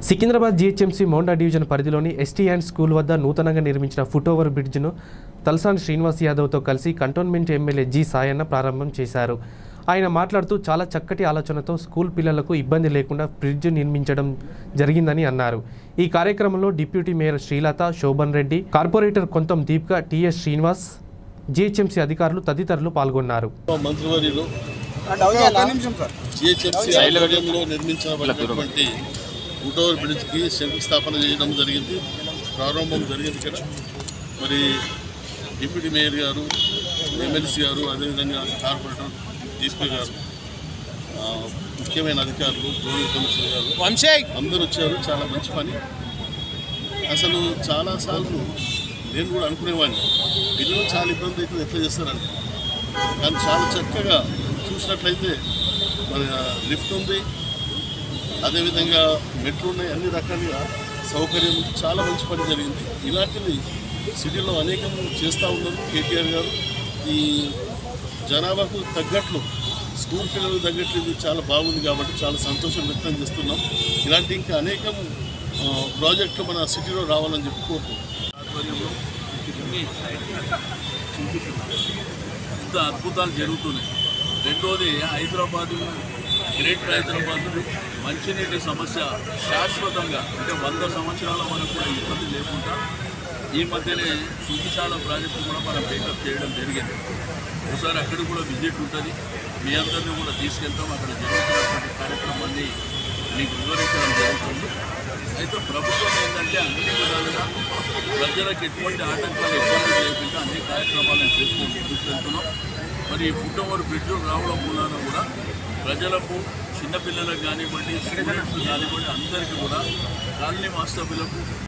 Secunderabad GHMC Monda division పరిధిలోని ST and school వద్ద నూతనంగా నిర్మించిన ఫుట్ ఓవర్ బ్రిడ్జ్ను తలసాని శ్రీనివాస్ యాదవ్తో కలిసి కంటోన్మెంట్ ఎమ్మెల్యే జి సాయన్న ప్రారంభం చేశారు ఆయన మాట్లాడుతూ చాలా చక్కటి ఆలోచనతో స్కూల్ పిల్లలకు ఇబ్బంది లేకుండా బ్రిడ్జ్ నిర్మించడం జరిగిందని అన్నారు ఈ కార్యక్రమంలో deputy mayor Srilatha Shobhan Reddy corporator Kontham Deepika TS Srinivas GHMC అధికారులు తదితరులు పాల్గొన్నారు మంత్రివర్యులు జిహెచ్ఎంసీ ఆధ్వర్యంలో నిర్మించబడినటువంటి ఫుట్ఓవర్ బ్రిడ్జ్కి శంకుస్థాపన చేయడం జరిగింది ప్రారంభం జరిగింది ఇక్కడ మరి డిప్యూటీ మేయర్ గారు ఎమ్మెల్సీ గారు అదేవిధంగా కార్పొరేటర్ డిస్పీ గారు ఆ, ముఖ్యమైన అధికారులు జోనల్ కమిషనర్ గారు అందరూ వచ్చారు చాలా మంచి పని అసలు చాలాసార్లు నేను కూడా అనుకునేవాడిని పిల్లలు చాలా ఇబ్బంది అవుతుంది ఎట్లా చేస్తారని కానీ చాలా చక్కగా చూసినట్లయితే మరి ఆ, లిఫ్ట్ ఉంది అదేవిధంగా మెట్రో ఉన్నాయి అన్ని రకాలుగా సౌకర్యం ఉంది. చాలా మంచి పని జరిగింది ఇలాంటివి సిటీలో అనేకం చేస్తూ ఉన్నారు కేటీఆర్ గారు ఈ జనాభాకు తగ్గట్లు స్కూల్ పిల్లలకు తగ్గట్లు ఇది చాలా బాగుంది కాబట్టి చాలా సంతోషం వ్యక్తం చేస్తున్నాం ఇలాంటి ఇంకా అనేకం ఆ, ప్రాజెక్టులు మన సిటీలో రావాలని చెప్పి కోరుకుంటున్నాం ఆధ్వర్యంలో ఇన్ని ఇంత అద్భుతాలు జరుగుతున్నాయి రెండోది హైదరాబాదు గ్రేటర్ హైదరాబాద్ మంచినీటి సమస్య శాశ్వతంగా అంటే వంద సంవత్సరాల వరకు కూడా ఇబ్బంది లేకుండా ఈ మధ్యనే సువిశాల ప్రాజెక్టు కూడా మనం టేకప్ చేయడం జరిగింది ఒకసారి అక్కడ కూడా విజిట్ ఉంటుంది మీ అందరినీ కూడా తీసుకెళ్తాం అక్కడ జరుగుతున్నటువంటి కార్యక్రమాన్ని మీకు వివరించడం జరుగుతుంది అయితే ప్రభుత్వం ఏంటంటే అన్ని విధాలుగా ప్రజలకు ఎటువంటి ఆటంకాలు ఇబ్బంది లేకుండా అన్ని కార్యక్రమాలను చేసుకొని ముందుకు వెళ్తున్నాం మరి ఈ ఫుట్ ఓవర్ బ్రిడ్జ్ రావడం మూలాన కూడా ప్రజలకు చిన్నపిల్లలకు కానివ్వండి స్టూడెంట్స్ కానివ్వండి అందరికీ కూడా కాలనీ వాస్తవ్యులకు